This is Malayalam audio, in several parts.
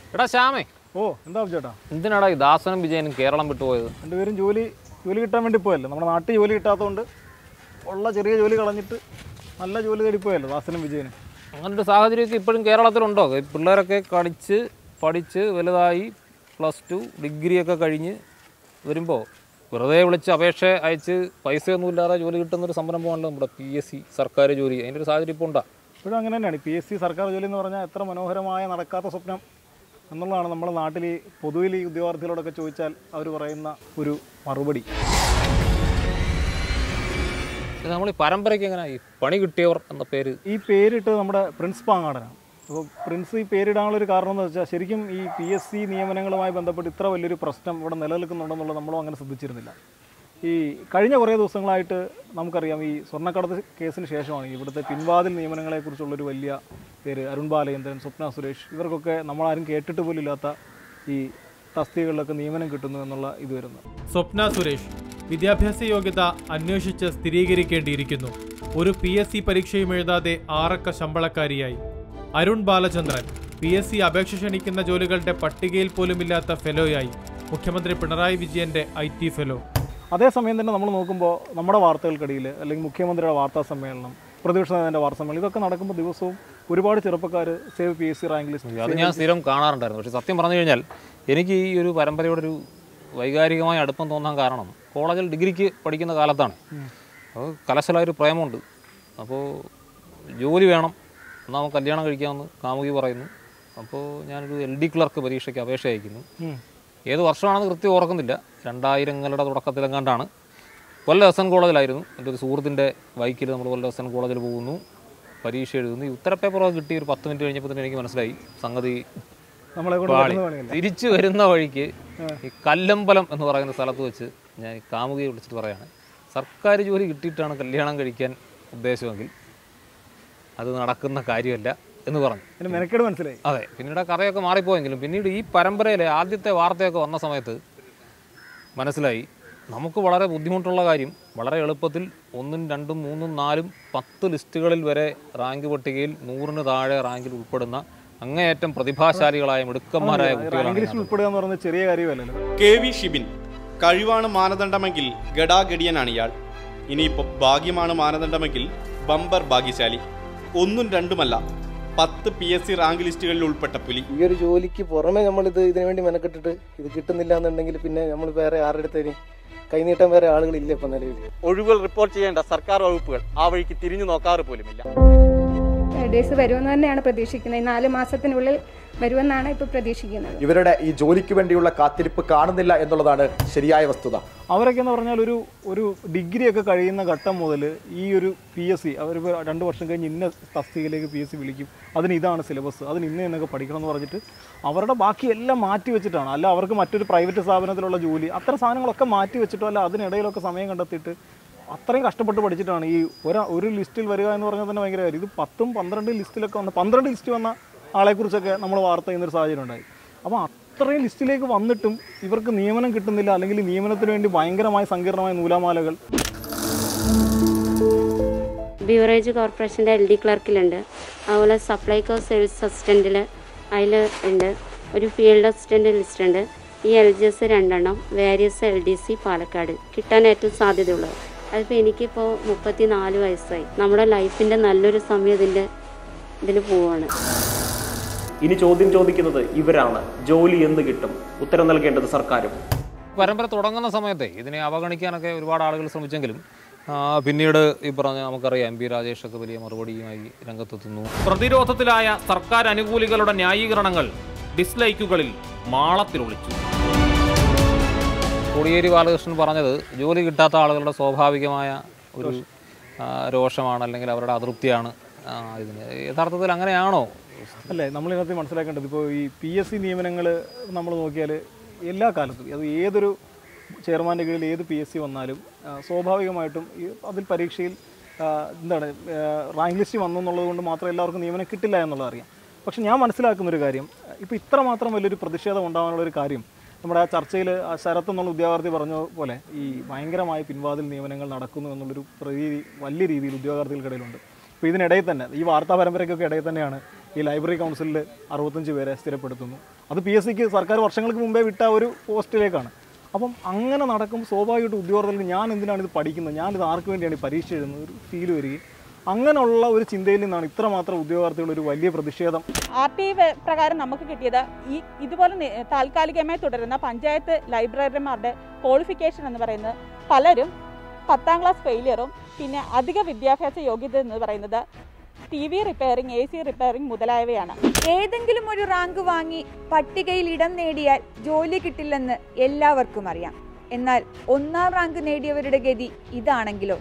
എടാ ശ്യാമേ ഓ എന്താ ചേട്ടാ എന്തിനാടാ ഈ ദാസനും വിജയനും കേരളം വിട്ടുപോയത് രണ്ടുപേരും ജോലി ജോലി കിട്ടാൻ വേണ്ടി പോയല്ലോ നമ്മുടെ നാട്ടിൽ ജോലി കിട്ടാത്തതുകൊണ്ട് ഉള്ള ചെറിയ ജോലി കളഞ്ഞിട്ട് നല്ല ജോലി തേടി പോയല്ലോ ദാസനും വിജയനും അങ്ങനെ ഒരു സാഹചര്യമൊക്കെ ഇപ്പോഴും കേരളത്തിലുണ്ടോ ഈ പിള്ളേരൊക്കെ കളിച്ച് പഠിച്ച് വലുതായി പ്ലസ് ടു ഡിഗ്രിയൊക്കെ കഴിഞ്ഞ് വരുമ്പോൾ വെറുതെ വിളിച്ച് അപേക്ഷ അയച്ച് പൈസയൊന്നുമില്ലാതെ ജോലി കിട്ടുന്നൊരു സംരംഭമാണല്ലോ നമ്മുടെ പി എസ് സി സർക്കാർ ജോലി അതിൻ്റെ ഒരു സാഹചര്യം ഇപ്പോൾ ഉണ്ടാ ഇപ്പോഴും അങ്ങനെ തന്നെയാണ് പി എസ് സി സർക്കാർ ജോലി എന്ന് പറഞ്ഞാൽ എത്ര മനോഹരമായ നടക്കാത്ത സ്വപ്നം എന്നുള്ളതാണ് നമ്മുടെ നാട്ടിൽ ഈ പൊതുവിൽ ഈ ഉദ്യോഗാർത്ഥികളോടൊക്കെ ചോദിച്ചാൽ അവർ പറയുന്ന ഒരു മറുപടി നമ്മൾ ഈ പരമ്പരയ്ക്ക് എങ്ങനെ ഈ പണി കിട്ടിയവർ എന്ന പേര് ഈ പേരിട്ട് നമ്മുടെ പ്രിൻസ് പാങ്ങാടനാണ് അപ്പോൾ പ്രിൻസ് ഈ പേരിടാനുള്ള ഒരു കാരണം എന്ന് വെച്ചാൽ ശരിക്കും ഈ പി എസ് സി നിയമനങ്ങളുമായി ബന്ധപ്പെട്ട് ഇത്ര വലിയൊരു പ്രശ്നം ഇവിടെ നിലനിൽക്കുന്നുണ്ടെന്നുള്ളത് നമ്മളും അങ്ങനെ ശ്രദ്ധിച്ചിരുന്നില്ല ഈ കഴിഞ്ഞ കുറേ ദിവസങ്ങളായിട്ട് നമുക്കറിയാം ഈ സ്വർണ്ണക്കടത്ത് കേസിന് ശേഷമാണ് ഇവിടുത്തെ പിൻവാതിൽ നിയമനങ്ങളെക്കുറിച്ചുള്ളൊരു വലിയ പേര് അരുൺ ബാലചന്ദ്രൻ സ്വപ്ന സുരേഷ് ഇവർക്കൊക്കെ നമ്മളാരും കേട്ടിട്ട് പോലും ഇല്ലാത്ത ഈ തസ്തികകളിലൊക്കെ നിയമനം കിട്ടുന്നു എന്നുള്ള ഇത് വരുന്നത് സ്വപ്ന സുരേഷ് വിദ്യാഭ്യാസ യോഗ്യത അന്വേഷിച്ച് സ്ഥിരീകരിക്കേണ്ടിയിരിക്കുന്നു ഒരു പി എസ് സി പരീക്ഷയും എഴുതാതെ ആറക്ക ശമ്പളക്കാരിയായി Arun Balachandran P S C അപേക്ഷ ക്ഷണിക്കുന്ന ജോലികളുടെ പട്ടികയിൽ പോലുമില്ലാത്ത ഫെലോയായി മുഖ്യമന്ത്രി പിണറായി വിജയന്റെ ഐ ടി ഫെലോ അതേസമയം തന്നെ നമ്മൾ നോക്കുമ്പോൾ നമ്മുടെ വാർത്തകൾക്കിടയിൽ അല്ലെങ്കിൽ മുഖ്യമന്ത്രിയുടെ വാർത്താ സമ്മേളനം പ്രതിപക്ഷ നേതാവിൻ്റെ വാർത്താ സമ്മേളനം ഇതൊക്കെ നടക്കുമ്പോൾ ദിവസവും ഒരുപാട് ചെറുപ്പക്കാർ save P S C rank list അത് ഞാൻ സ്ഥിരം കാണാറുണ്ടായിരുന്നു പക്ഷേ സത്യം പറഞ്ഞു കഴിഞ്ഞാൽ എനിക്ക് ഈ ഒരു പരമ്പരയോടൊരു വൈകാരികമായ അടുപ്പം തോന്നാൻ കാരണം കോളേജിൽ ഡിഗ്രിക്ക് പഠിക്കുന്ന കാലത്താണ് അപ്പോൾ കലശലായൊരു പ്രേമമുണ്ട് അപ്പോൾ ജോലി വേണം എന്നാൽ നമുക്ക് കല്യാണം കഴിക്കാമെന്ന് കാമുകി പറയുന്നു അപ്പോൾ ഞാനൊരു എൽ ഡി ക്ലർക്ക് പരീക്ഷയ്ക്ക് അപേക്ഷ അയക്കുന്നു ഏത് വർഷമാണെന്ന് കൃത്യം ഓർക്കുന്നില്ല രണ്ടായിരങ്ങളുടെ തുടക്കത്തിലെങ്ങാണ്ടാണ് കൊല്ലം എസ് എൻ കോളേജിലായിരുന്നു എൻ്റെ ഒരു സുഹൃത്തിൻ്റെ ബൈക്കിൽ നമ്മൾ കൊല്ലം എസ് എൻ കോളേജിൽ പോകുന്നു പരീക്ഷ എഴുതുന്നു ഈ ഉത്തര പേപ്പറൊക്കെ കിട്ടി ഒരു പത്ത് മിനിറ്റ് കഴിഞ്ഞപ്പോൾ തന്നെ എനിക്ക് മനസ്സിലായി സംഗതി നമ്മളെ കൊണ്ട് പാളി പറ്റുന്ന പണിയല്ല തിരിച്ചു വരുന്ന വഴിക്ക് ഈ കല്ലമ്പലം എന്ന് പറയുന്ന സ്ഥലത്ത് വെച്ച് ഞാൻ ഈ കാമുകിയെ വിളിച്ചിട്ട് പറയാണ് സർക്കാർ ജോലി കിട്ടിയിട്ടാണ് കല്യാണം കഴിക്കാൻ ഉദ്ദേശമെങ്കിൽ അത് നടക്കുന്ന കാര്യമല്ല എന്ന് പറഞ്ഞു അതിന് മെനക്കേട് മനസ്സിലായി അതെ പിന്നീട് ആ കഥയൊക്കെ മാറിപ്പോയെങ്കിലും പിന്നീട് ഈ പരമ്പരയിലെ ആദ്യത്തെ വാർത്തയൊക്കെ വന്ന സമയത്ത് മനസ്സിലായി നമുക്ക് വളരെ ബുദ്ധിമുട്ടുള്ള കാര്യം വളരെ എളുപ്പത്തിൽ ഒന്നും രണ്ടും മൂന്നും നാലും പത്ത് ലിസ്റ്റുകളിൽ വരെ റാങ്ക് പട്ടികയിൽ നൂറിന് താഴെ റാങ്കിൽ ഉൾപ്പെടുന്ന അങ്ങേയറ്റം പ്രതിഭാശാലികളായ മിടുക്കന്മാരായ റാങ്ക് കുട്ടികളാണ് ലിസ്റ്റിൽ ഉൾപ്പെടുക എന്ന് പറയുന്നത് ചെറിയ കാര്യമല്ലല്ലോ കെ വി ഷിബിൻ കഴിവാണ് മാനദണ്ഡമെങ്കിൽ ഗഡാഗഡിയനാണ് ഇയാൾ ഇനിയിപ്പോൾ ഭാഗ്യമാണ് മാനദണ്ഡമെങ്കിൽ ബമ്പർ ഭാഗ്യശാലി ഒന്നും രണ്ടുമല്ല പത്ത് പി എസ് സി റാങ്ക് ലിസ്റ്റുകളിൽ ഉൾപ്പെട്ട പുലി ഈ ഒരു ജോലിക്ക് പുറമെ നമ്മളിത് ഇതിനു വേണ്ടി മെനക്കെട്ടിട്ട് ഇത് കിട്ടുന്നില്ല എന്നുണ്ടെങ്കിൽ പിന്നെ നമ്മൾ വേറെ ആരുടെ അടുത്തേനും കൈനീട്ടാൻ വേറെ ആളുകളില്ല ഇപ്പം നിലവിൽ ഒഴിവുകൾ റിപ്പോർട്ട് ചെയ്യേണ്ട സർക്കാർ വകുപ്പുകൾ ആ വഴിക്ക് തിരിഞ്ഞു നോക്കാറ് പോലുമില്ല ഡേയ്സ് വരുമെന്ന് തന്നെയാണ് പ്രതീക്ഷിക്കുന്നത് ഈ നാല് മാസത്തിനുള്ളിൽ വരുമെന്നാണ് ഇപ്പോൾ പ്രതീക്ഷിക്കുന്നത് ഇവരുടെ ഈ ജോലിക്ക് വേണ്ടിയുള്ള കാത്തിരിപ്പ് കാണുന്നില്ല എന്നുള്ളതാണ് ശരിയായ വസ്തുത അവരൊക്കെ എന്ന് പറഞ്ഞാൽ ഒരു ഒരു ഡിഗ്രി ഒക്കെ കഴിയുന്ന ഘട്ടം മുതൽ ഈ ഒരു പി എസ് സി അവർ രണ്ട് വർഷം കഴിഞ്ഞ് ഇന്ന തസ്തികയിലേക്ക് പി എസ് സി വിളിക്കും അതിന് ഇതാണ് സിലബസ് അതിന് ഇന്ന എന്നൊക്കെ പഠിക്കണം എന്ന് പറഞ്ഞിട്ട് അവരുടെ ബാക്കി എല്ലാം മാറ്റി വെച്ചിട്ടാണ് അല്ല അവർക്ക് മറ്റൊരു പ്രൈവറ്റ് സ്ഥാപനത്തിലുള്ള ജോലി അത്തരം സാധനങ്ങളൊക്കെ മാറ്റി വെച്ചിട്ടോ അല്ല അതിനിടയിലൊക്കെ സമയം കണ്ടെത്തിയിട്ട് അത്രയും കഷ്ടപ്പെട്ട് പഠിച്ചിട്ടാണ് ഈ ഒരു ഒരു ലിസ്റ്റിൽ വരിക എന്ന് പറഞ്ഞാൽ തന്നെ ഭയങ്കര കാര്യം ഇത് പത്തും പന്ത്രണ്ട് ലിസ്റ്റിലൊക്കെ വന്ന പന്ത്രണ്ട് ലിസ്റ്റ് വന്ന ആളെക്കുറിച്ചൊക്കെ നമ്മൾ വാർത്ത ചെയ്യുന്നൊരു സാഹചര്യം ഉണ്ടായി അപ്പോൾ അത്രയും ലിസ്റ്റിലേക്ക് വന്നിട്ടും ഇവർക്ക് നിയമനം കിട്ടുന്നില്ല അല്ലെങ്കിൽ ഈ നിയമനത്തിന് വേണ്ടി ഭയങ്കരമായ സങ്കീർണമായ നൂലാമാലകൾ ബിവറേജ് കോർപ്പറേഷൻ്റെ എൽ ഡി ക്ലർക്കിലുണ്ട് അതുപോലെ സപ്ലൈകോ സെയിൽസ് അസിസ്റ്റൻറ്റിൽ അതിൽ ഉണ്ട് ഒരു ഫീൽഡ് അസിസ്റ്റൻ്റ് ലിസ്റ്റ് ഉണ്ട് ഈ എൽ ജി എസ് രണ്ടെണ്ണം various L D C Palakkad കിട്ടാൻ ഏറ്റവും സാധ്യതയുള്ളത് അതിപ്പോൾ എനിക്കിപ്പോൾ മുപ്പത്തി നാല് വയസ്സായി നമ്മുടെ ലൈഫിൻ്റെ നല്ലൊരു സമയം ഇതിൻ്റെ ഇതിൽ പോവുകയാണ് ഇനി ചോദ്യം ചോദിക്കുന്നത് ഇവരാണ് ജോലി എന്ന് കിട്ടും ഉത്തരം നൽകേണ്ടത് സർക്കാരും പരമ്പര തുടങ്ങുന്ന സമയത്തെ ഇതിനെ അവഗണിക്കാനൊക്കെ ഒരുപാട് ആളുകൾ ശ്രമിച്ചെങ്കിലും ആ, പിന്നീട് ഈ പറഞ്ഞ നമുക്കറിയാം എം പി രാജേഷൊക്കെ വലിയ മറുപടിയുമായി രംഗത്തെത്തുന്നു പ്രതിരോധത്തിലായ സർക്കാർ അനുകൂലികളുടെ ന്യായീകരണങ്ങൾ ഡിസ്ലൈക്കുകളിൽ മാളത്തിലൊളിച്ചു കോടിയേരി ബാലകൃഷ്ണൻ പറഞ്ഞത് ജോലി കിട്ടാത്ത ആളുകളുടെ സ്വാഭാവികമായ ഒരു ആ, രോഷമാണ് അല്ലെങ്കിൽ അവരുടെ അതൃപ്തിയാണ് ആ, ഇതിന് യഥാർത്ഥത്തിൽ അങ്ങനെയാണോ അല്ലേ നമ്മളിതിനകത്ത് മനസ്സിലാക്കേണ്ടത് ഇപ്പോൾ ഈ പി എസ് സി നിയമനങ്ങൾ നമ്മൾ നോക്കിയാൽ എല്ലാ കാലത്തും അത് ഏതൊരു ചെയർമാൻ്റെ കീഴിൽ ഏത് പി എസ് സി വന്നാലും ആ, സ്വാഭാവികമായിട്ടും ഈ അതിൽ പരീക്ഷയിൽ ആ, എന്താണ് റാങ്ക് ലിസ്റ്റ് വന്നു എന്നുള്ളത് കൊണ്ട് മാത്രം എല്ലാവർക്കും നിയമനം കിട്ടില്ല എന്നുള്ളത് അറിയാം പക്ഷെ ഞാൻ മനസ്സിലാക്കുന്ന ഒരു കാര്യം ഇപ്പോൾ ഇത്രമാത്രം വലിയൊരു പ്രതിഷേധം ഉണ്ടാകാനുള്ള ഒരു കാര്യം നമ്മുടെ ആ ചർച്ചയിൽ ആ ശരത്ത് എന്നുള്ള ഉദ്യോഗാർത്ഥി പറഞ്ഞ പോലെ ഈ ഭയങ്കരമായ പിൻവാതിൽ നിയമനങ്ങൾ നടക്കുന്നു എന്നുള്ളൊരു പ്രതീതി വലിയ രീതിയിൽ ഉദ്യോഗാർത്ഥികൾക്കിടയിലുണ്ട് അപ്പോൾ ഇതിനിടയിൽ തന്നെ ഈ വാർത്താ പരമ്പരയ്ക്കൊക്കെ ഇടയിൽ തന്നെയാണ് ഈ ലൈബ്രറി കൗൺസിലിൽ അറുപത്തഞ്ച് പേരെ സ്ഥിരപ്പെടുത്തുന്നു അത് പി എസ് സിക്ക് സർക്കാർ വർഷങ്ങൾക്ക് മുമ്പേ വിട്ട ഒരു പോസ്റ്റിലേക്കാണ് അപ്പം അങ്ങനെ നടക്കുമ്പോൾ സ്വാഭാവികമായിട്ട് ഉദ്യോഗസ്ഥർക്ക് ഞാൻ എന്തിനാണ് ഇത് പഠിക്കുന്നത് ഞാനിത് ആർക്ക് വേണ്ടിയാണ് ഈ പരീക്ഷ എഴുതുന്നത് ഒരു ഫീൽ വരികയും അങ്ങനെയുള്ള ഒരു ചിന്തയിൽ നിന്നാണ് ഇത്രമാത്രം ഉദ്യോഗാർത്ഥികൾ ഒരു വലിയ പ്രതിഷേധം ആർ ടി പ്രകാരം നമുക്ക് കിട്ടിയത് ഈ ഇതുപോലെ നി- താൽക്കാലികമായി തുടരുന്ന പഞ്ചായത്ത് ലൈബ്രറിമാരുടെ ക്വാളിഫിക്കേഷൻ എന്ന് പറയുന്നത് പലരും പത്താം ക്ലാസ് ഫെയിലിയറും പിന്നെ അധിക വിദ്യാഭ്യാസ യോഗ്യത എന്ന് പറയുന്നത് T V repairing A C repairing മുതലായവയാണ് ഏതെങ്കിലും ഒരു റാങ്ക് വാങ്ങി പട്ടികയിൽ ഇടം നേടിയാൽ ജോലി കിട്ടില്ലെന്ന് എല്ലാവർക്കും അറിയാം എന്നാൽ ഒന്നാം റാങ്ക് നേടിയവരുടെ ഗതി ഇതാണെങ്കിലോ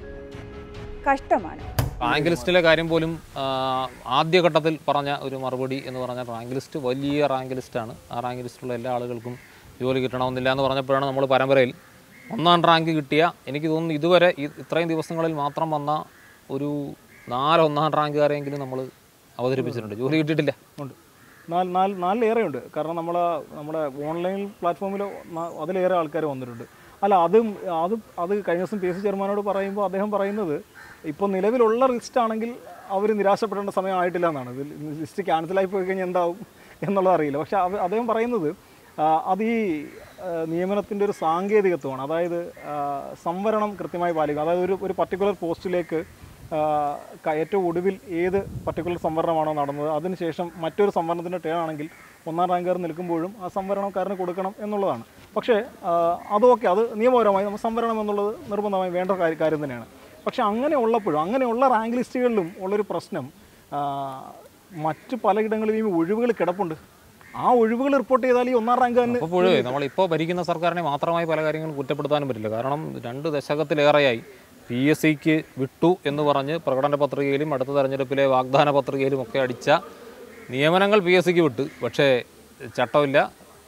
കഷ്ടമാണ് റാങ്ക് ലിസ്റ്റിലെ കാര്യം പോലും ആ, ആദ്യഘട്ടത്തിൽ പറഞ്ഞ ഒരു മറുപടി എന്ന് പറഞ്ഞാൽ റാങ്ക് ലിസ്റ്റ് വലിയ റാങ്ക് ലിസ്റ്റാണ് ആ റാങ്ക് ലിസ്റ്റിലുള്ള എല്ലാ ആളുകൾക്കും ജോലി കിട്ടണമെന്നില്ല എന്ന് പറഞ്ഞപ്പോഴാണ് നമ്മൾ പരമ്പരയിൽ ഒന്നാം റാങ്ക് കിട്ടിയ എനിക്ക് തോന്നുന്നു ഇതുവരെ ഈ- ഇത്രയും ദിവസങ്ങളിൽ മാത്രം വന്ന ഒരു നാല് ഒന്നാം റാങ്കുകാരെങ്കിലും നമ്മൾ അവതരിപ്പിച്ചിട്ടുണ്ട് ജോലി കിട്ടിയിട്ടില്ല ഉണ്ട് നാല് നാല് നാലിലേറെ ഉണ്ട് കാരണം നമ്മൾ നമ്മുടെ ഓൺലൈൻ പ്ലാറ്റ്ഫോമിൽ അതിലേറെ ആൾക്കാർ വന്നിട്ടുണ്ട് അല്ല അതും അത് അത് കഴിഞ്ഞ ദിവസം പി എസ് സി ചെയർമാനോട് പറയുമ്പോൾ അദ്ദേഹം പറയുന്നത് ഇപ്പോൾ നിലവിലുള്ള ലിസ്റ്റ് ആണെങ്കിൽ അവർ നിരാശപ്പെടേണ്ട സമയമായിട്ടില്ല എന്നാണ് ഇത് ലിസ്റ്റ് ക്യാൻസലായി പോയി കഴിഞ്ഞാൽ എന്താവും എന്നുള്ളത് അറിയില്ല പക്ഷേ അത് അദ്ദേഹം പറയുന്നത് ആ, അത് ഈ നിയമനത്തിൻ്റെ ഒരു സാങ്കേതികത്വമാണ് അതായത് ആ, സംവരണം കൃത്യമായി പാലിക്കുക അതായത് ഒരു ഒരു പർട്ടിക്കുലർ പോസ്റ്റിലേക്ക് ആ, ക- ഏറ്റവും ഒടുവിൽ ഏത് പർട്ടിക്കുലർ സംവരണമാണോ നടന്നത് അതിനുശേഷം മറ്റൊരു സംവരണത്തിൻ്റെ ടേൺ ആണെങ്കിൽ ഒന്നാം റാങ്കുകാർ നിൽക്കുമ്പോഴും ആ സംവരണക്കാരന് കൊടുക്കണം എന്നുള്ളതാണ് പക്ഷേ ആ, അതൊക്കെ അത് നിയമപരമായി നമ്മൾ സംവരണം എന്നുള്ളത് നിർബന്ധമായി വേണ്ട കാര്യ- കാര്യം തന്നെയാണ് പക്ഷേ അങ്ങനെ ഉള്ളപ്പോഴും അങ്ങനെയുള്ള റാങ്ക് ലിസ്റ്റുകളിലും ഉള്ളൊരു പ്രശ്നം ആ, മറ്റ് പലയിടങ്ങളിലും ഈ ഒഴിവുകൾ കിടപ്പുണ്ട് ആ ഒഴിവുകൾ റിപ്പോർട്ട് ചെയ്താൽ ഈ ഒന്നാം റാങ്ക് തന്നെ അപ്പോൾ പോഴുവേ നമ്മളിപ്പോൾ ഭരിക്കുന്ന സർക്കാരിനെ മാത്രമായി പല കാര്യങ്ങളും കുറ്റപ്പെടുത്താനും പറ്റില്ല കാരണം രണ്ട് ദശകത്തിലേറെയായി പി എസ് സിക്ക് വിട്ടു എന്ന് പറഞ്ഞ് പ്രകടന പത്രികയിലും അടുത്ത തെരഞ്ഞെടുപ്പിലെ വാഗ്ദാന പത്രികയിലും ഒക്കെ അടിച്ച നിയമനങ്ങൾ പി എസ് സിക്ക് വിട്ട് പക്ഷേ ചട്ടമില്ല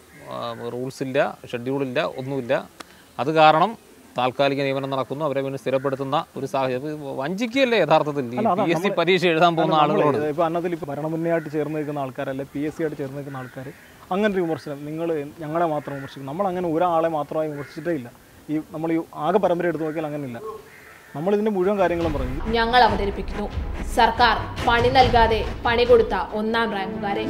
റൂൾസ് ഇല്ല ഷെഡ്യൂളില്ല ഒന്നുമില്ല അത് കാരണം താൽക്കാലിക നിയമനം നടക്കുന്നു അവരെ പിന്നെ സ്ഥിരപ്പെടുത്തുന്ന ഒരു സാഹചര്യം ഇത് വഞ്ചിക്കുകയല്ലേ യഥാർത്ഥത്തിൽ ഈ അല്ല, അതാണ് പി എസ് സി നമ്മള് പരീക്ഷ എഴുതാൻ പോകുന്ന അല്ല, നമ്മള് ആളുകളോട് ഇപ്പൊ അന്നത്തിൽ ഇപ്പൊ ഭരണമുന്നയായിട്ട് ചേർന്ന് നിൽക്കുന്ന ആൾക്കാരല്ല പി എസ് സി ആയിട്ട് ചേർന്ന് നിൽക്കുന്ന ആൾക്കാർ അങ്ങനെ ഒരു വിമർശനം നിങ്ങൾ ഞങ്ങളെ മാത്രം വിമർശിക്കും നമ്മൾ അങ്ങനെ ഒരാളെ മാത്രമായി വിമർശിച്ചിട്ടേ ഇല്ല ഈ നമ്മൾ ഈ ആകെ പരമ്പര എടുത്ത് നോക്കിയാൽ അങ്ങനെയില്ല നമ്മൾ ഇതിന്റെ മുഴുവൻ കാര്യങ്ങളും പറഞ്ഞു ഞങ്ങൾ അവതരിപ്പിക്കുന്നു സർക്കാർ പണി നൽകാതെ പണി കൊടുത്ത ഒന്നാം റാങ്കുകാരെ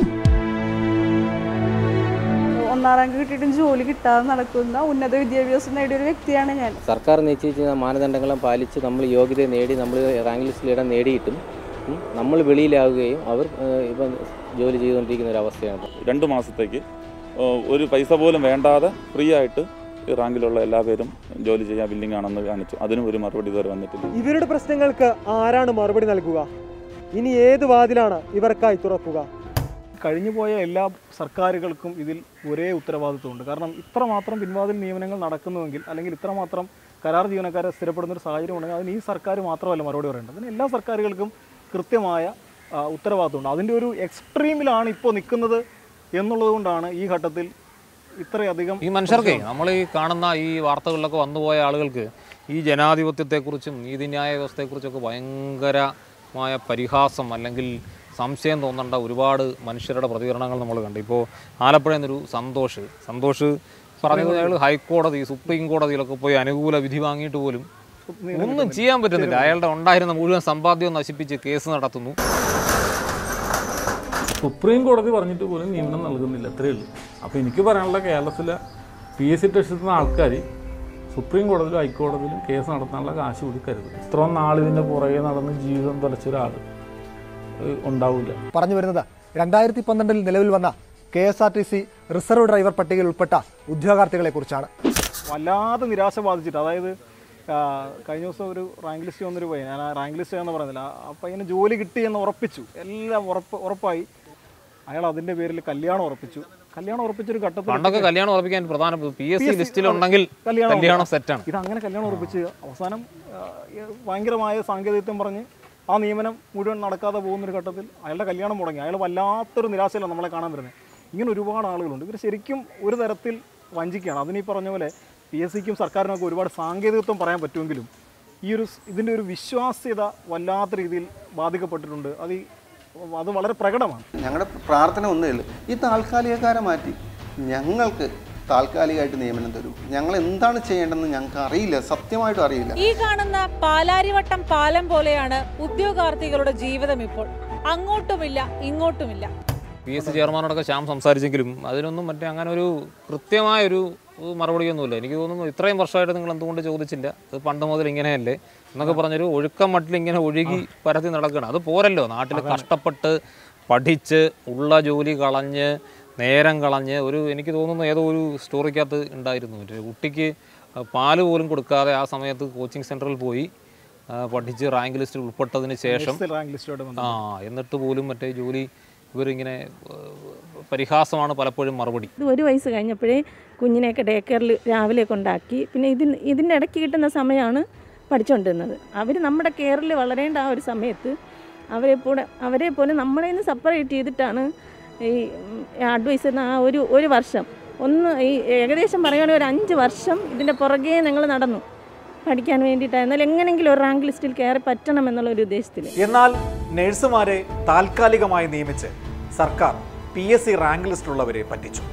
ഒന്നാം റാങ്ക് കിട്ടിയിട്ടും ജോലി കിട്ടാതെ നടക്കുന്ന ഉന്നത വിദ്യാഭ്യാസം നേടിയ ഒരു വ്യക്തിയാണ് ഞാൻ സർക്കാർ നിശ്ചയിച്ച മാനദണ്ഡങ്ങളും പാലിച്ച് നമ്മൾ യോഗ്യത നേടി നമ്മൾ റാങ്ക് ലിസ്റ്റിൽ ഇടം നേടിയിട്ടും ഉം, നമ്മൾ വെളിയിലാവുകയും അവർ ഏഹ്, ഇപ്പം ജോലി ചെയ്തുകൊണ്ടിരിക്കുന്ന ഒരു അവസ്ഥയാണ് രണ്ട് മാസത്തേക്ക് ഓ, ഒരു പൈസ പോലും വേണ്ടാതെ ഫ്രീ ആയിട്ട് ഈ റാങ്കിലുള്ള എല്ലാ പേരും ജോലി ചെയ്യാൻ ബില്ലിംഗ് ആണെന്ന് കാണിച്ചു അതിനും ഒരു മറുപടി ഇതുവരെ വന്നിട്ടില്ല ഇവരുടെ പ്രശ്നങ്ങൾക്ക് ആരാണ് മറുപടി നൽകുക ഇനി ഏത് വാതിലാണ് ഇവർക്കായി തുറക്കുക കഴിഞ്ഞു പോയ എല്ലാ സർക്കാരുകൾക്കും ഇതിൽ ഒരേ ഉത്തരവാദിത്വമുണ്ട് കാരണം ഇത്രമാത്രം പിൻവാതിൽ നിയമനങ്ങൾ നടക്കുന്നുവെങ്കിൽ അല്ലെങ്കിൽ ഇത്രമാത്രം കരാർ ജീവനക്കാരെ സ്ഥിരപ്പെടുന്ന ഒരു സാഹചര്യം ഉണ്ടെങ്കിൽ അതിന് ഈ സർക്കാർ മാത്രമല്ല മറുപടി പറയേണ്ടത് അതിന് എല്ലാ സർക്കാരുകൾക്കും കൃത്യമായ ആ, ഉത്തരവാദിത്വമുണ്ട് അതിൻ്റെ ഒരു എക്സ്ട്രീമിലാണ് ഇപ്പോൾ നിൽക്കുന്നത് എന്നുള്ളത് കൊണ്ടാണ് ഈ ഘട്ടത്തിൽ ഇത്രയധികം ഈ മനുഷ്യർക്ക് നമ്മൾ ഈ കാണുന്ന ഈ വാർത്തകളിലൊക്കെ വന്നുപോയ ആളുകൾക്ക് ഈ ജനാധിപത്യത്തെക്കുറിച്ചും നീതിന്യായ വ്യവസ്ഥയെക്കുറിച്ചൊക്കെ ഭയങ്കരമായ പരിഹാസം അല്ലെങ്കിൽ സംശയം തോന്നേണ്ട ഒരുപാട് മനുഷ്യരുടെ പ്രതികരണങ്ങൾ നമ്മൾ കണ്ടു ഇപ്പോൾ ആലപ്പുഴയിൽ നിന്നൊരു സന്തോഷ് സന്തോഷ് പറഞ്ഞത് അയാൾ ഹൈക്കോടതി സുപ്രീം കോടതിയിലൊക്കെ പോയി അനുകൂല വിധി വാങ്ങിയിട്ട് പോലും ഒന്നും ചെയ്യാൻ പറ്റുന്നില്ല അയാളുടെ ഉണ്ടായിരുന്ന മുഴുവൻ സമ്പാദ്യവും നശിപ്പിച്ച് കേസ് നടത്തുന്നു സുപ്രീം കോടതി പറഞ്ഞിട്ട് പോലും നിയമനം നൽകുന്നില്ല അത്രയേ ഉള്ളൂ അപ്പോൾ എനിക്ക് പറയാനുള്ള കേരളത്തിലെ പി എസ് സി ടെസ്റ്റ് എത്തുന്ന ആൾക്കാർ സുപ്രീം കോടതിയിലും ഹൈക്കോടതിയിലും കേസ് നടത്താനുള്ള കാശ് കൊടുക്കരുത് ഇത്രയും നാളിതിൻ്റെ പുറകെ നടന്ന് ജീവിതം തുലച്ച ഒരാൾ ഉണ്ടാവില്ല പറഞ്ഞു വരുന്നത് രണ്ടായിരത്തി പന്ത്രണ്ടിൽ നിലവിൽ വന്ന K S R T C reserve driver പട്ടികയിൽ ഉൾപ്പെട്ട ഉദ്യോഗാർത്ഥികളെ കുറിച്ചാണ് വല്ലാതെ നിരാശ ബാധിച്ചിട്ട് അതായത് ആ, കഴിഞ്ഞ ദിവസം ഒരു റാങ്ക് ലിസ്റ്റ് വന്നൊരു പയ്യൻ ഞാൻ ആ റാങ്ക് ലിസ്റ്റ് എന്ന് പറയുന്നില്ല ആ- ആ പയ്യന് ജോലി കിട്ടി എന്ന് ഉറപ്പിച്ചു എല്ലാം ഉറപ്പ് ഉറപ്പായി അയാൾ അതിന്റെ പേരിൽ കല്യാണം ഉറപ്പിച്ചു കല്യാണം ഉറപ്പിച്ചൊരു ഘട്ടത്തിൽ പണ്ടൊക്കെ കല്യാണം ഉറപ്പിക്കാൻ പ്രധാന പി എസ് സി ലിസ്റ്റിലുണ്ടെങ്കിൽ കല്യാണം സെറ്റാണ് ഇത് അങ്ങനെ കല്യാണം ഉറപ്പിച്ച് അവസാനം ആ, ഈ ഭയങ്കരമായ സാങ്കേതികത്വം പറഞ്ഞ് ആ നിയമനം മുഴുവൻ നടക്കാതെ പോകുന്ന ഒരു ഘട്ടത്തിൽ അയാളുടെ കല്യാണം മുടങ്ങി അയാൾ വല്ലാത്തൊരു നിരാശയിലാണ് നമ്മളെ കാണാൻ വരുന്നത് ഇങ്ങനെ ഒരുപാട് ആളുകളുണ്ട് ഇവർ ശരിക്കും ഒരു തരത്തിൽ വഞ്ചിക്കുകയാണ് അതിന് ഈ പറഞ്ഞ പോലെ പി എസ് സിക്കും സർക്കാരിനൊക്കെ ഒരുപാട് സാങ്കേതികത്വം പറയാൻ പറ്റുമെങ്കിലും ഈ ഒരു സ് ഇതിൻ്റെ ഒരു വിശ്വാസ്യത വല്ലാത്ത രീതിയിൽ ബാധിക്കപ്പെട്ടിട്ടുണ്ട് അത് ഈ അത് വളരെ പ്രകടമാണ് ഞങ്ങളുടെ പ്രാർത്ഥന ഒന്നേ ഉള്ളൂ ഈ താൽക്കാലികക്കാരെ മാറ്റി ഞങ്ങൾക്ക് താൽക്കാലികമായിട്ട് നിയമനം തരൂ ഞങ്ങൾ എന്താണ് ചെയ്യേണ്ടതെന്ന് ഞങ്ങൾക്ക് അറിയില്ല സത്യമായിട്ടും അറിയില്ല ഈ കാണുന്ന പാലാരിവട്ടം പാലം പോലെയാണ് ഉദ്യോഗാർത്ഥികളുടെ ജീവിതം ഇപ്പോൾ അങ്ങോട്ടുമില്ല ഇങ്ങോട്ടുമില്ല പി എസ് സി ചെയർമാനോടൊക്കെ ശ്യാം സംസാരിച്ചെങ്കിലും അതിനൊന്നും മറ്റേ അങ്ങനെ ഒരു കൃത്യമായൊരു ഒരു മറുപടിയൊന്നുമില്ല എനിക്ക് തോന്നുന്നു ഇത്രയും വർഷമായിട്ട് നിങ്ങൾ എന്തുകൊണ്ട് ചോദിച്ചില്ല അത് പണ്ട് മുതൽ ഇങ്ങനെയല്ലേ എന്നൊക്കെ പറഞ്ഞൊരു ഒഴുക്കം മട്ടിൽ ഇങ്ങനെ ഒഴുകി പരത്തി നടക്കുകയാണ് അത് പോരല്ലോ നാട്ടിൽ കഷ്ടപ്പെട്ട് പഠിച്ച് ഉള്ള ജോലി കളഞ്ഞ് നേരം കളഞ്ഞ് ഒരു എനിക്ക് തോന്നുന്നു ഏതോ ഒരു സ്റ്റോറിക്കകത്ത് ഉണ്ടായിരുന്നു ഒരു കുട്ടിക്ക് പാല് പോലും കൊടുക്കാതെ ആ സമയത്ത് കോച്ചിങ് സെൻറ്ററിൽ പോയി ആ, പഠിച്ച് റാങ്ക് ലിസ്റ്റിൽ ഉൾപ്പെട്ടതിന് ശേഷം Nurse റാങ്ക് ലിസ്റ്റോട് ആ എന്നിട്ട് പോലും മറ്റേ ജോലി ഇവരിങ്ങനെ ഏഹ്, പരിഹാസമാണ് പലപ്പോഴും മറുപടി ഇത് ഒരു വയസ്സ് കഴിഞ്ഞപ്പോഴേ കുഞ്ഞിനെയൊക്കെ ഡേ കെയറിൽ രാവിലെ കൊണ്ടാക്കി പിന്നെ ഇതിന് ഇതിൻ്റെ ഇടയ്ക്ക് കിട്ടുന്ന സമയമാണ് പഠിച്ചുകൊണ്ടിരുന്നത് അവർ നമ്മുടെ കെയറിൽ വളരേണ്ട ആ ഒരു സമയത്ത് അവരെ പോലെ അവരെ പോലെ നമ്മളെ നിന്ന് സെപ്പറേറ്റ് ചെയ്തിട്ടാണ് ഈ അഡ്വൈസ് ചെയ്യുന്ന ആ ഒരു ഒരു വർഷം ഒന്ന് ഈ ഏകദേശം പറയുകയാണെങ്കിൽ ഒരു അഞ്ച് വർഷം ഇതിൻ്റെ പുറകെ ഞങ്ങൾ നടന്നു പഠിക്കാൻ വേണ്ടിയിട്ടാണ് എന്നാൽ എങ്ങനെയെങ്കിലും ഒരു റാങ്ക് ലിസ്റ്റിൽ കയറി പറ്റണം എന്നുള്ള ഒരു ഉദ്ദേശത്തിൽ എന്നാൽ നഴ്സുമാരെ താൽക്കാലികമായി നിയമിച്ച് സർക്കാർ പി എസ് സി റാങ്ക് ലിസ്റ്റിലുള്ളവരെ പറ്റിച്ചു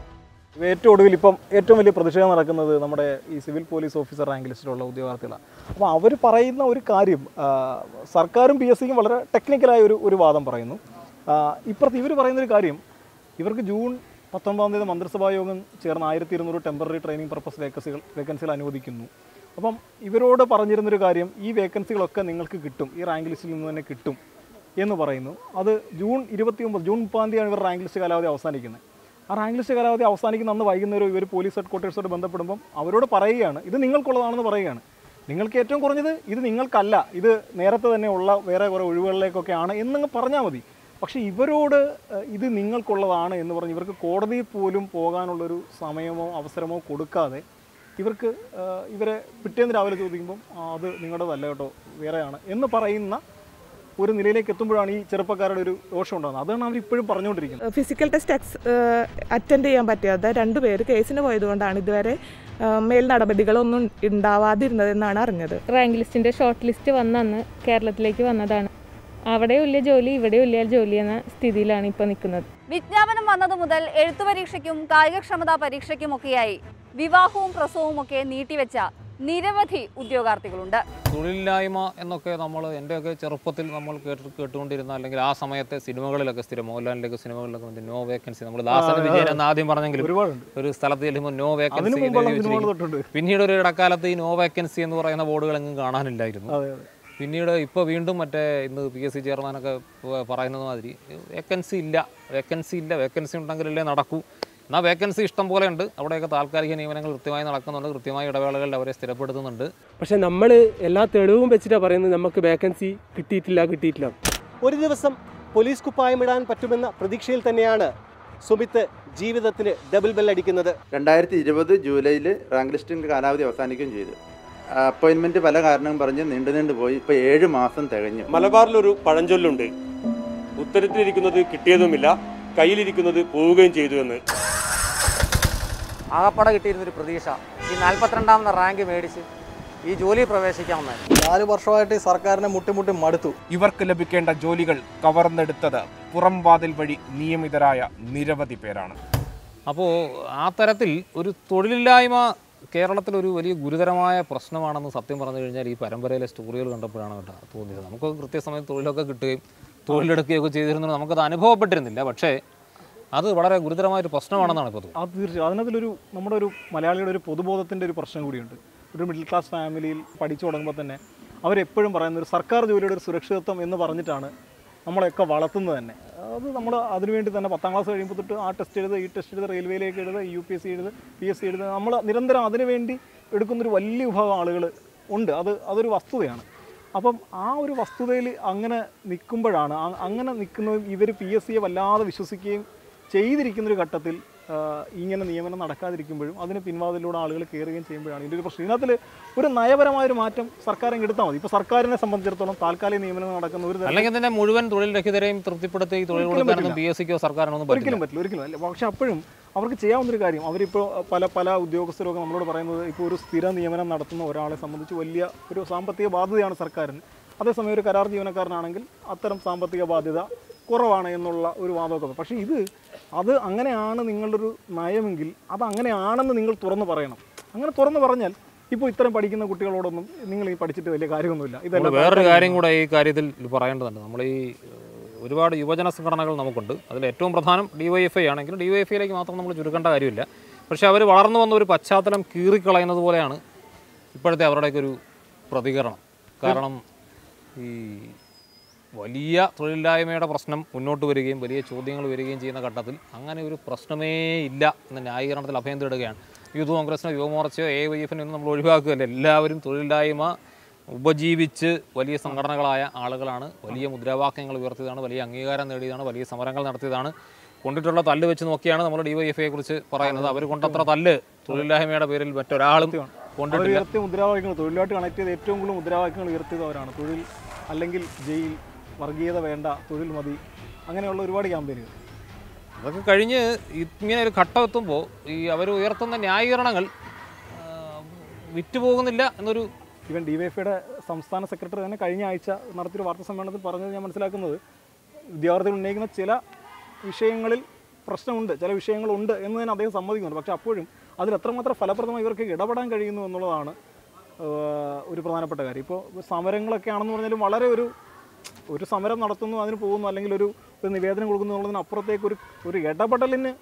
ഏറ്റവും ഒടുവിൽ ഇപ്പം ഏറ്റവും വലിയ പ്രതിഷേധം നടക്കുന്നത് നമ്മുടെ ഈ സിവിൽ പോലീസ് ഓഫീസർ റാങ്ക് ലിസ്റ്റിലുള്ള ഉദ്യോഗാർത്ഥികളാണ് അപ്പോൾ അവർ പറയുന്ന ഒരു കാര്യം ആ, സർക്കാരും പി എസ് സിക്കും വളരെ ടെക്നിക്കലായ ഒരു ഒരു വാദം പറയുന്നു ആ, ഇപ്പുറത്ത് ഇവർ പറയുന്ന ഒരു കാര്യം ഇവർക്ക് ജൂൺ പത്തൊമ്പതാം തീയതി മന്ത്രിസഭാ യോഗം ചേർന്ന് ആയിരത്തി ഇരുന്നൂറ് ടെമ്പററി ട്രെയിനിങ് പർപ്പസ് വേക്കൻസികൾ വേക്കൻസികൾ അനുവദിക്കുന്നു അപ്പം ഇവരോട് പറഞ്ഞിരുന്നൊരു കാര്യം ഈ വേക്കൻസികളൊക്കെ നിങ്ങൾക്ക് കിട്ടും ഈ റാങ്ക് ലിസ്റ്റിൽ നിന്ന് തന്നെ കിട്ടും എന്ന് പറയുന്നു അത് ജൂൺ ഇരുപത്തി ഒമ്പത് ജൂൺ മുപ്പതാം തീയതിയാണ് ഇവർ റാങ്ക് ലിസ്റ്റ് കാലാവധി അവസാനിക്കുന്നത് ആ റാങ്ക് ലിസ്റ്റ് കാലാവധി അവസാനിക്കുന്ന അന്ന് വൈകുന്നേരം ഇവർ പോലീസ് ഹെഡ് ക്വാർട്ടേഴ്സോട് ബന്ധപ്പെടുമ്പം അവരോട് പറയുകയാണ് ഇത് നിങ്ങൾക്കുള്ളതാണെന്ന് പറയുകയാണ് നിങ്ങൾക്ക് ഏറ്റവും കുറഞ്ഞത് ഇത് നിങ്ങൾക്കല്ല ഇത് നേരത്തെ തന്നെ ഉള്ള വേറെ കുറേ ഒഴിവുകളിലേക്കൊക്കെയാണ് എന്നങ്ങ് പറഞ്ഞാൽ മതി പക്ഷേ ഇവരോട് ഏഹ്, ഇത് നിങ്ങൾക്കുള്ളതാണ് എന്ന് പറഞ്ഞ് ഇവർക്ക് കോടതിയിൽ പോലും പോകാനുള്ളൊരു സമയമോ അവസരമോ കൊടുക്കാതെ ഇവർക്ക് ഏഹ്, ഇവരെ പിറ്റേന്ന് രാവിലെ ചോദിക്കുമ്പം "ആ, അത് നിങ്ങളുടേതല്ല കേട്ടോ വേറെയാണ് എന്ന് പറയുന്ന ഒരു നിലയിലേക്ക് എത്തുമ്പോഴാണ് ഈ ചെറുപ്പക്കാരുടെ ഒരു ദോഷം ഉണ്ടാകുന്നത് അതാണ് അവർ ഇപ്പോഴും പറഞ്ഞുകൊണ്ടിരിക്കുന്നത് ഫിസിക്കൽ ടെസ്റ്റ് എക്സ് അറ്റൻഡ് ചെയ്യാൻ പറ്റാതെ രണ്ടുപേര് കേസിന് പോയതുകൊണ്ടാണ് ഇതുവരെ ആ, മേൽ നടപടികളൊന്നും ഉണ്ടാവാതിരുന്നതെന്നാണ് അറിഞ്ഞത് റാങ്ക് ലിസ്റ്റിൻ്റെ ഷോർട്ട് ലിസ്റ്റ് വന്നന്ന് കേരളത്തിലേക്ക് വന്നതാണ് അവിടെയും ഇല്ല ജോലി ഇവിടെയും ഇല്ല ജോലി എന്ന സ്ഥിതിയിലാണ് ഇപ്പോൾ നിൽക്കുന്നത് വിജ്ഞാപനം വന്നതു മുതൽ എഴുത്തു പരീക്ഷയ്ക്കും കായികക്ഷമതാ പരീക്ഷയ്ക്കുമൊക്കെയായി വിവാഹവും പ്രസവവും ഒക്കെ നീട്ടിവെച്ച നിരവധി ഉദ്യോഗാർത്ഥികളുണ്ട് തൊഴിലില്ലായ്മ എന്നൊക്കെ നമ്മൾ എൻ്റെയൊക്കെ ചെറുപ്പത്തിൽ നമ്മൾ കേട്ട് കേട്ടുകൊണ്ടിരുന്ന അല്ലെങ്കിൽ ആ സമയത്തെ സിനിമകളിലൊക്കെ സ്ഥിരം മോഹൻലാലിൻ്റെയൊക്കെ സിനിമകളിലൊക്കെ മറ്റേ നോ വേക്കൻസി നമ്മൾ ദാസന ആ, വിജയൻ ആ. എന്ന് ആദ്യം പറഞ്ഞെങ്കിലും ഒരുപാടുണ്ട്. ഒരു സ്ഥലത്ത് ചെല്ലുമ്പോൾ നോ അതിനു വേക്കൻസി മുമ്പുള്ള സിനിമകൾ തൊട്ടുണ്ട്. പിന്നീട് ഒരു ഇടക്കാലത്ത് ഈ നോ വേക്കൻസി എന്ന് പറയുന്ന ബോർഡുകൾ എങ്ങും കാണാനില്ലായിരുന്നു അതെ, അതെ. പിന്നീട് ഇപ്പോൾ വീണ്ടും മറ്റേ ഇന്ന് പി എസ് സി ചെയർമാനൊക്കെ പ- പറയുന്നത് മാതിരി വേക്കൻസി ഇല്ല വേക്കൻസി ഇല്ല വേക്കൻസി ഉണ്ടെങ്കിലല്ലേ നടക്കൂ എന്നാൽ വേക്കൻസി ഇഷ്ടം പോലെ ഉണ്ട് അവിടെയൊക്കെ താൽക്കാലിക നിയമനങ്ങൾ കൃത്യമായി നടക്കുന്നുണ്ട് കൃത്യമായ ഇടവേളകളിൽ അവരെ സ്ഥിരപ്പെടുത്തുന്നുണ്ട് പക്ഷെ നമ്മൾ എല്ലാ തെളിവും വെച്ചിട്ടാണ് പറയുന്നത് നമുക്ക് വേക്കൻസി കിട്ടിയിട്ടില്ല കിട്ടിയിട്ടില്ല ഒരു ദിവസം പോലീസ് കുപ്പായമിടാൻ പറ്റുമെന്ന പ്രതീക്ഷയിൽ തന്നെയാണ് സുമിത്ത് ജീവിതത്തിന് ഡബിൾ ബെൽ അടിക്കുന്നത് രണ്ടായിരത്തി ഇരുപത് ജൂലൈയിൽ റാങ്ക് ലിസ്റ്റിൻ്റെ കാലാവധി അവസാനിക്കുകയും ചെയ്തു അപ്പോയിൻമെൻറ്റ് പല കാരണം പറഞ്ഞ് നീണ്ടു നീണ്ടു പോയി ഇപ്പോൾ ഏഴ് മാസം തികഞ്ഞു മലബാറിലൊരു പഴഞ്ചൊല്ലുണ്ട് ഉത്തരത്തിലിരിക്കുന്നത് കിട്ടിയതുമില്ല കയ്യിലിരിക്കുന്നത് പോവുകയും ചെയ്തു എന്ന് ആകപ്പാടെ കിട്ടിയിരുന്നൊരു പ്രതീക്ഷ ഈ നാൽപ്പത്തിരണ്ടാമത്തെ റാങ്ക് മേടിച്ച് ഈ ജോലി പ്രവേശിക്കാമെന്നായിരുന്നു നാല് വർഷമായിട്ട് ഈ സർക്കാരിനെ മുട്ടിമുട്ടി മടുത്തു ഇവർക്ക് ലഭിക്കേണ്ട ജോലികൾ കവർന്നെടുത്തത് പുറം വാതിൽ വഴി നിയമിതരായ നിരവധി പേരാണ് അപ്പോൾ ആ തരത്തിൽ ഒരു തൊഴിലില്ലായ്മ കേരളത്തിൽ ഒരു വലിയ ഗുരുതരമായ പ്രശ്നമാണെന്ന് സത്യം പറഞ്ഞു കഴിഞ്ഞാൽ ഈ പരമ്പരയിലെ സ്റ്റോറികൾ കണ്ടപ്പോഴാണ് കേട്ടോ തോന്നിയത് നമുക്ക് കൃത്യസമയത്ത് തൊഴിലൊക്കെ കിട്ടുകയും തൊഴിലെടുക്കുകയൊക്കെ ചെയ്തിരുന്നത് നമുക്കത് അനുഭവപ്പെട്ടിരുന്നില്ല പക്ഷേ അത് വളരെ ഗുരുതരമായൊരു പ്രശ്നമാണെന്നാണ് ഇപ്പോൾ തോന്നുന്നത് അത് തീർച്ചയായും അതിനകത്തിലൊരു നമ്മുടെ ഒരു മലയാളിയുടെ ഒരു പൊതുബോധത്തിൻ്റെ ഒരു പ്രശ്നം കൂടിയുണ്ട് ഒരു മിഡിൽ ക്ലാസ് ഫാമിലിയിൽ പഠിച്ചു തുടങ്ങുമ്പോൾ തന്നെ അവരെപ്പോഴും പറയുന്ന ഒരു സർക്കാർ ജോലിയുടെ ഒരു സുരക്ഷിതത്വം എന്ന് പറഞ്ഞിട്ടാണ് നമ്മളെയൊക്കെ വളർത്തുന്നത് തന്നെ അത് നമ്മൾ അതിനുവേണ്ടി തന്നെ പത്താം ക്ലാസ് കഴിയുമ്പോൾ തൊട്ട് ആ ടെസ്റ്റ് എഴുതുക ഈ ടെസ്റ്റ് എഴുതുക റെയിൽവേയിലേക്ക് എഴുതുക യു പി എസ് സി എഴുതുക പി എസ് സി എഴുതുക നമ്മൾ നിരന്തരം അതിനുവേണ്ടി എടുക്കുന്നൊരു വലിയ വിഭാഗം ആളുകൾ ഉണ്ട് അത് അതൊരു വസ്തുതയാണ് അപ്പം ആ ഒരു വസ്തുതയിൽ അങ്ങനെ നിൽക്കുമ്പോഴാണ് ആ- അങ്ങനെ നിൽക്കുന്നതും ഇവർ പി എസ് സിയെ വല്ലാതെ വിശ്വസിക്കുകയും ചെയ്തിരിക്കുന്നൊരു ഘട്ടത്തിൽ ആ, ഇങ്ങനെ നിയമനം നടക്കാതിരിക്കുമ്പോഴും അതിന് പിൻവാതിലൂടെ ആളുകൾ കയറുകയും ചെയ്യുമ്പോഴാണ് ഇതിൻ്റെ ഒരു പ്രശ്നം ഇതിനകത്തിൽ ഒരു നയപരമായൊരു മാറ്റം സർക്കാർ അങ്ങ് എടുത്താൽ മതി ഇപ്പോൾ സർക്കാരിനെ സംബന്ധിച്ചിടത്തോളം താൽക്കാലിക നിയമനം നടക്കുന്ന ഒരു തരത്തിൽ- അല്ലെങ്കിൽ തന്നെ മുഴുവൻ തൊഴിൽ രഹിതരെയും തൃപ്തിപ്പെടുത്തി തൊഴിൽ ഒരിക്കലും കൊടുക്കാനൊന്നും പറ്റില്ല. പി എസ് സിക്കോ സർക്കാരിനൊന്നും ഒരിക്കലും പറ്റില്ല പറ്റില്ല ഒരിക്കലും അല്ല പക്ഷെ അപ്പോഴും അവർക്ക് ചെയ്യാവുന്നൊരു കാര്യം അവരിപ്പോൾ പല പല ഉദ്യോഗസ്ഥരൊക്കെ നമ്മളോട് പറയുന്നത് ഇപ്പോൾ ഒരു സ്ഥിര നിയമനം നടത്തുന്ന ഒരാളെ സംബന്ധിച്ച് വലിയ ഒരു സാമ്പത്തിക ബാധ്യതയാണ് സർക്കാരിന് അതേസമയം ഒരു കരാർ ജീവനക്കാരനാണെങ്കിൽ അത്തരം സാമ്പത്തിക ബാധ്യത കുറവാണ് എന്നുള്ള ഒരു വാദമൊക്കെ പക്ഷേ ഇത് അത് അങ്ങനെയാണ് നിങ്ങളുടെ ഒരു നയമെങ്കിൽ അത് അങ്ങനെയാണെന്ന് നിങ്ങൾ തുറന്ന് പറയണം അങ്ങനെ തുറന്ന് പറഞ്ഞാൽ ഇപ്പോൾ ഇത്തരം പഠിക്കുന്ന കുട്ടികളോടൊന്നും നിങ്ങൾ ഈ പഠിച്ചിട്ട് വലിയ കാര്യമൊന്നുമില്ല നമ്മൾ വേറൊരു കാര്യം കൂടെ ഈ കാര്യത്തിൽ പറയേണ്ടതുണ്ട് നമ്മൾ ഈ ഏഹ്, ഒരുപാട് യുവജന സംഘടനകൾ നമുക്കുണ്ട് അതിൽ ഏറ്റവും പ്രധാനം ഡി വൈ എഫ് ഐ ആണെങ്കിലും ഡി വൈ എഫ് ഐയിലേക്ക് മാത്രം നമ്മൾ ചുരുക്കേണ്ട കാര്യമില്ല പക്ഷേ അവർ വളർന്നു വന്ന ഒരു പശ്ചാത്തലം കീറിക്കളയുന്നത് പോലെയാണ് ഇപ്പോഴത്തെ അവരുടെയൊക്കെ ഒരു പ്രതികരണം കാരണം ഈ വലിയ തൊഴിലില്ലായ്മയുടെ പ്രശ്നം മുന്നോട്ട് വരികയും വലിയ ചോദ്യങ്ങൾ വരികയും ചെയ്യുന്ന ഘട്ടത്തിൽ അങ്ങനെ ഒരു പ്രശ്നമേ ഇല്ല എന്ന ന്യായീകരണത്തിൽ അഭയം തേടുകയാണ് യൂത്ത് കോൺഗ്രസിനോ യുവമോർച്ചയോ എ വൈ എഫിനോ ഒന്നും നമ്മൾ ഒഴിവാക്കുകയല്ല എല്ലാവരും തൊഴിലില്ലായ്മ ഉപജീവിച്ച് വലിയ സംഘടനകളായ ആളുകളാണ് വലിയ മുദ്രാവാക്യങ്ങൾ ഉയർത്തിയതാണ് വലിയ അംഗീകാരം നേടിയതാണ് വലിയ സമരങ്ങൾ നടത്തിയതാണ് കൊണ്ടിട്ടുള്ള തല്ല് വെച്ച് നോക്കിയാണ് നമ്മൾ ഡി വൈ എഫ് ഐയെ കുറിച്ച് പറയുന്നത് അവർ കൊണ്ടത്ര തല്ല് തൊഴിലില്ലായ്മയുടെ പേരിൽ മറ്റൊരാളും അവർ കൊണ്ടിട്ടില്ല ഉയർത്തിയ മുദ്രാവാക്യങ്ങൾ തൊഴിലുമായിട്ട് കണക്ട് ചെയ്ത് ഏറ്റവും കൂടുതൽ മുദ്രാവാക്യങ്ങൾ ഉയർത്തിയത് അവരാണ് തൊഴിൽ അല്ലെങ്കിൽ ജയിൽ വർഗീയത വേണ്ട തൊഴിൽ മതി അങ്ങനെയുള്ള ഒരുപാട് ക്യാമ്പയിനുകൾ അതൊക്കെ കഴിഞ്ഞ് ഇങ്ങനെ ഒരു ഘട്ടം എത്തുമ്പോൾ ഈ അവർ ഉയർത്തുന്ന ന്യായീകരണങ്ങൾ ആ, വിറ്റുപോകുന്നില്ല എന്നൊരു ഈവൻ ഡി വൈ എഫ് ഐയുടെ സംസ്ഥാന സെക്രട്ടറി തന്നെ കഴിഞ്ഞ ആഴ്ച നടത്തിയൊരു വാർത്താ സമ്മേളനത്തിൽ പറഞ്ഞത് ഞാൻ മനസ്സിലാക്കുന്നത് വിദ്യാർത്ഥികൾ ഉന്നയിക്കുന്ന ചില വിഷയങ്ങളിൽ പ്രശ്നമുണ്ട് ചില വിഷയങ്ങളുണ്ട് എന്ന് തന്നെ അദ്ദേഹം സമ്മതിക്കുന്നുണ്ട് പക്ഷേ അപ്പോഴും അതിൽ എത്രമാത്രം ഫലപ്രദമായി ഇവർക്ക് ഇടപെടാൻ കഴിയുന്നു എന്നുള്ളതാണ് ആഹ്, ഒരു പ്രധാനപ്പെട്ട കാര്യം ഇപ്പോൾ സമരങ്ങളൊക്കെ ആണെന്ന് പറഞ്ഞാലും വളരെ ഒരു ഒരു സമരം നടത്തുന്നു അതിന് പോകുന്നു അല്ലെങ്കിൽ ഒരു ഒരു നിവേദനം കൊടുക്കുന്നു എന്നുള്ളതിന് അപ്പുറത്തേക്ക് ഒരു ഒരു ഇടപെടലിന്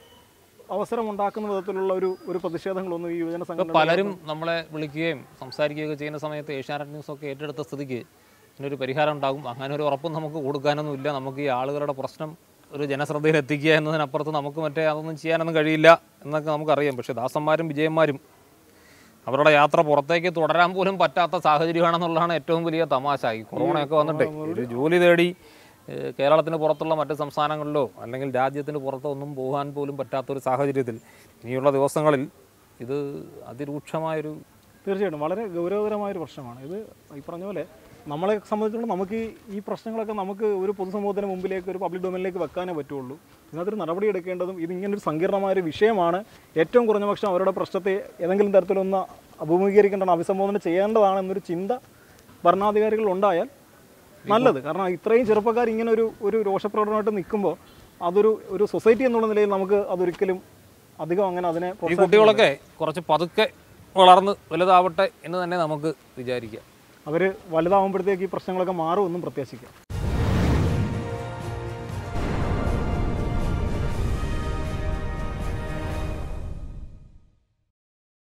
അവസരം ഉണ്ടാക്കുന്ന വിധത്തിലുള്ള ഒരു ഒരു പ്രതിഷേധങ്ങളൊന്നും ഈ യുവജന ഇപ്പൊ സംഘടന പലരും നമ്മളെ വിളിക്കുകയും സംസാരിക്കുകയൊക്കെ ചെയ്യുന്ന സമയത്ത് ഏഷ്യാനെറ്റ് ന്യൂസ് ഒക്കെ ഏറ്റെടുത്ത സ്ഥിതിക്ക് ഇതിനൊരു പരിഹാരം ഉണ്ടാകും അങ്ങനെ ഒരു ഉറപ്പും നമുക്ക് കൊടുക്കാനൊന്നും ഇല്ല നമുക്ക് ഈ ആളുകളുടെ പ്രശ്നം ഒരു ജനശ്രദ്ധയിൽ എത്തിക്കുക എന്നതിനപ്പുറത്ത് നമുക്ക് മറ്റേ അതൊന്നും ചെയ്യാനൊന്നും കഴിയില്ല എന്നൊക്കെ നമുക്കറിയാം പക്ഷേ ദാസന്മാരും വിജയന്മാരും അവരുടെ യാത്ര പുറത്തേക്ക് തുടരാൻ പോലും പറ്റാത്ത സാഹചര്യമാണെന്നുള്ളതാണ് ഏറ്റവും വലിയ തമാശ ഈ കൊറോണയൊക്കെ വന്നിട്ട് ഒരു ജോലി തേടി ഏഹ്, കേരളത്തിന് പുറത്തുള്ള മറ്റ് സംസ്ഥാനങ്ങളിലോ അല്ലെങ്കിൽ രാജ്യത്തിന് പുറത്തോ ഒന്നും പോകാൻ പോലും പറ്റാത്തൊരു സാഹചര്യത്തിൽ ഇനിയുള്ള ദിവസങ്ങളിൽ ഇത് അതിരൂക്ഷമായൊരു തീർച്ചയായിട്ടും വളരെ ഗൗരവതരമായ ഒരു പ്രശ്നമാണ് ഇത് ഈ പറഞ്ഞ പോലെ നമ്മളെ സംബന്ധിച്ചിടത്തോളം നമുക്ക് ഈ- ഈ പ്രശ്നങ്ങളൊക്കെ നമുക്ക് ഒരു പൊതുസമൂഹത്തിന് മുമ്പിലേക്ക് ഒരു പബ്ലിക് ഡൊമൈനിലേക്ക് വെക്കാനേ പറ്റുള്ളൂ ഇതിനകത്തൊരു നടപടി എടുക്കേണ്ടതും ഇത് ഇങ്ങനൊരു സങ്കീർണമായ ഒരു വിഷയമാണ് ഏറ്റവും കുറഞ്ഞ പക്ഷം അവരുടെ പ്രശ്നത്തെ ഏതെങ്കിലും തരത്തിലൊന്ന് അഭിമുഖീകരിക്കേണ്ടതാണ് അഭിസംബോധന ചെയ്യേണ്ടതാണ് എന്നൊരു ചിന്ത ഭരണാധികാരികൾ ഉണ്ടായാൽ നല്ലത് കാരണം ഇത്രയും ചെറുപ്പക്കാർ ഇങ്ങനെ ഒരു ഒരു രോഷപ്രകടനമായിട്ട് നിൽക്കുമ്പോൾ അതൊരു ഒരു സൊസൈറ്റി എന്നുള്ള നിലയിൽ നമുക്ക് അതൊരിക്കലും അധികം അങ്ങനെ അതിനെ ഈ പ്രോത്സാഹിപ്പിക്കാൻ കുട്ടികളൊക്കെ കുറച്ച് പതുക്കെ വളർന്ന് വലുതാവട്ടെ എന്ന് തന്നെ നമുക്ക് വിചാരിക്കാം അവർ വലുതാവുമ്പോഴത്തേക്ക് ഈ പ്രശ്നങ്ങളൊക്കെ മാറുമെന്നും പ്രത്യാശിക്കാം